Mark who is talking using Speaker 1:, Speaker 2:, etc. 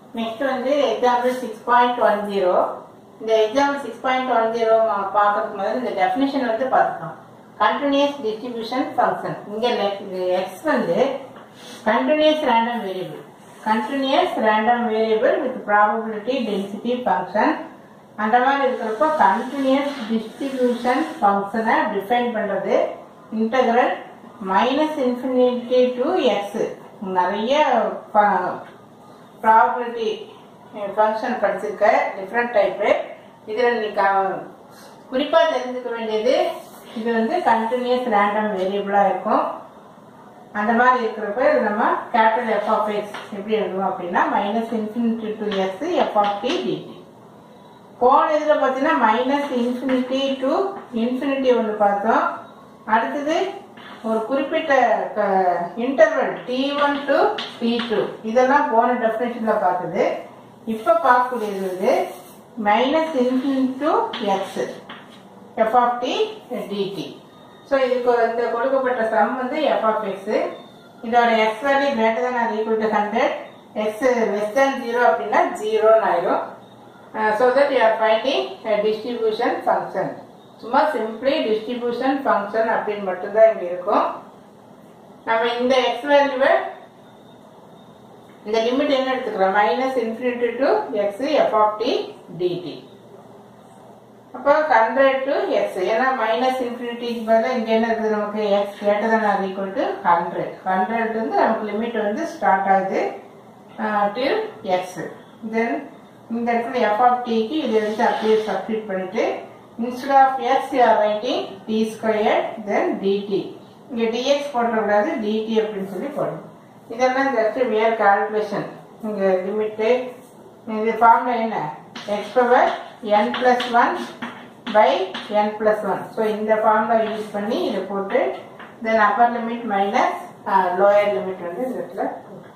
Speaker 1: next வந்து example six point one zero இந்த example six point one zero பார்க்கறதுக்கு முதல்ல இந்த டெஃபினேஷன் வந்து பார்த்துக்கலாம் கண்டினியூஸ் டிஸ்ட்ரிபியூஷன் ஃபங்க்ஷன் இங்கே எக்ஸ் வந்து continuous random variable continuous random variable with probability density function அந்த மாதிரி இருக்கிறப்போ கண்டினியூஸ் டிஸ்ட்ரிபியூஷன் ஃபங்க்ஷனை டிஃபைன் பண்ணுறது integral minus infinity to X நிறைய ப்ராபபிலிட்டி ஃபங்க்ஷன் படிச்சிருக்க டிஃப்ரெண்ட் டைப்பு இதில் நீ குறிப்பாக தெரிஞ்சுக்க வேண்டியது இது வந்து கண்டினியூஸ் ரேண்டம் வேரியபிளாக இருக்கும் அந்த மாதிரி இருக்கிறப்ப இது நம்ம கேபிட்டல் எஃப் ஆஃப் எக்ஸ் எப்படி எழுதுவோம் அப்படின்னா minus infinity to X F of T DT போன இதில் பார்த்தீங்கன்னா மைனஸ் இன்ஃபினிட்டி டு இன்ஃபினிட்டி ஒன்று பார்த்தோம் அடுத்தது ஒரு குறிப்பிட்ட interval T one to T two இதெல்லாம் போன டெஃபினேஷனில் பார்த்தது இப்போ பார்க்கக்கூடியது வந்து minus infinity to X F of T DT so இதுக்கு இந்த கொடுக்கப்பட்ட சம் வந்து எஃப் ஆஃப் எக்ஸ் இதோட எக்ஸ் வேல்யூ கிரேட்டர் தான் அது equal to hundred X less than zero அப்படின்னா ஜீரோன்னு ஆயிரும் so that you are finding distribution function சும்மா சிம்பிளி டிஸ்ட்ரிபியூஷன் ஃபங்க்ஷன் அப்படின்னு மட்டும்தான் இங்கே இருக்கும் நம்ம இந்த எக்ஸ் வேல்யூவை இந்த லிமிட் என்ன எடுத்துக்கிறோம் minus infinity to X F of T DT அப்போ ஹண்ட்ரட் டு எக்ஸ் ஏன்னா மைனஸ் இன்ஃபினிட்டிக்கு பதிலாக இங்கே என்ன இருக்குது நமக்கு எக்ஸ் கிரேட்டர் தான் அது ஈக்குவல் டு ஹண்ட்ரட் ஹண்ட்ரட் வந்து நமக்கு லிமிட் வந்து ஸ்டார்ட் ஆகுது டில் எக்ஸ் தென் இந்த இடத்துல எஃப் ஆஃப் டிக்கு இதை எடுத்து அப்படியே சப்ஸ்டியூட் பண்ணிட்டு instead of X you are writing T square then DT இங்கே டிஎக்ஸ் போட்டக்கூடாது டிடி அப்படின்னு சொல்லி போடணும் இதெல்லாம் ஜஸ்ட் வியர் கால்குலேஷன் இங்கே லிமிட்டு இது ஃபார்முலா என்ன X power N plus one by N plus one so இந்த ஃபார்முலா யூஸ் பண்ணி இதை போட்டு then upper limit minus lower limit வந்து இந்த இடத்துல போட்டுருக்கோம்